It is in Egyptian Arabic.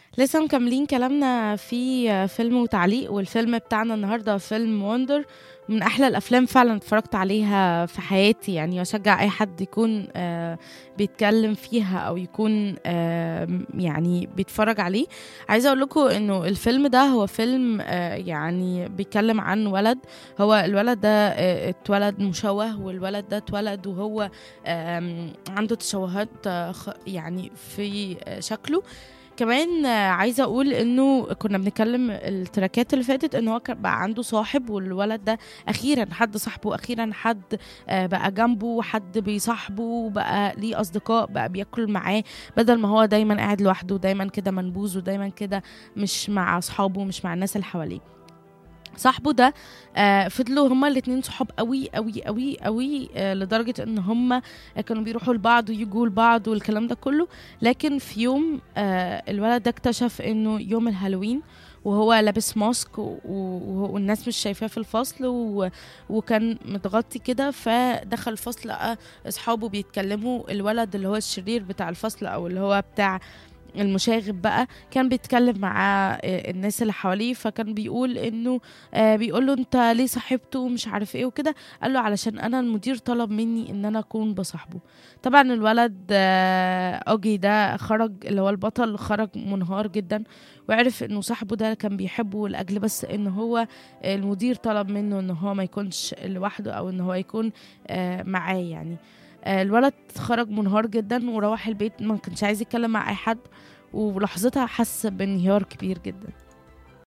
لسه مكملين كلامنا في فيلم وتعليق والفيلم بتاعنا النهارده فيلم وندر من احلى الافلام فعلا اتفرجت عليها في حياتي يعني واشجع اي حد يكون آه بيتكلم فيها او يكون آه يعني بيتفرج عليه عايزه اقول لكم انه الفيلم ده هو فيلم آه يعني بيتكلم عن ولد هو الولد ده آه اتولد مشوه والولد ده اتولد وهو آه عنده تشوهات آه يعني في شكله كمان عايزه اقول انه كنا بنتكلم التراكات اللي فاتت ان هو بقى عنده صاحب والولد ده اخيرا حد صاحبه اخيرا حد بقى جنبه حد بيصاحبه بقى ليه اصدقاء بقى بياكل معاه بدل ما هو دايما قاعد لوحده دايما كده منبوذ ودايما كده مش مع اصحابه مش مع الناس اللي حواليه صاحبه ده آه فضلوا هما الاتنين صحاب قوي قوي قوي قوي آه لدرجة ان هما كانوا بيروحوا لبعض ويجوا لبعض والكلام ده كله لكن في يوم آه الولد ده اكتشف انه يوم الهالوين وهو لابس ماسك والناس مش شايفاه في الفصل و... وكان متغطي كده فدخل الفصل لقى اصحابه بيتكلموا الولد اللي هو الشرير بتاع الفصل او اللي هو بتاع المشاغب بقى كان بيتكلم مع الناس اللي حواليه فكان بيقول انه آه بيقول له انت ليه صاحبته ومش عارف ايه وكده قال له علشان انا المدير طلب مني ان انا اكون بصاحبه طبعا الولد آه اوجي ده خرج اللي هو البطل خرج منهار جدا وعرف انه صاحبه ده كان بيحبه لاجل بس ان هو المدير طلب منه ان هو ما يكونش لوحده او ان هو يكون آه معاه يعني الولد خرج منهار جدا وروح البيت ما كانش عايز يتكلم مع اي حد ولحظتها حس بانهيار كبير جدا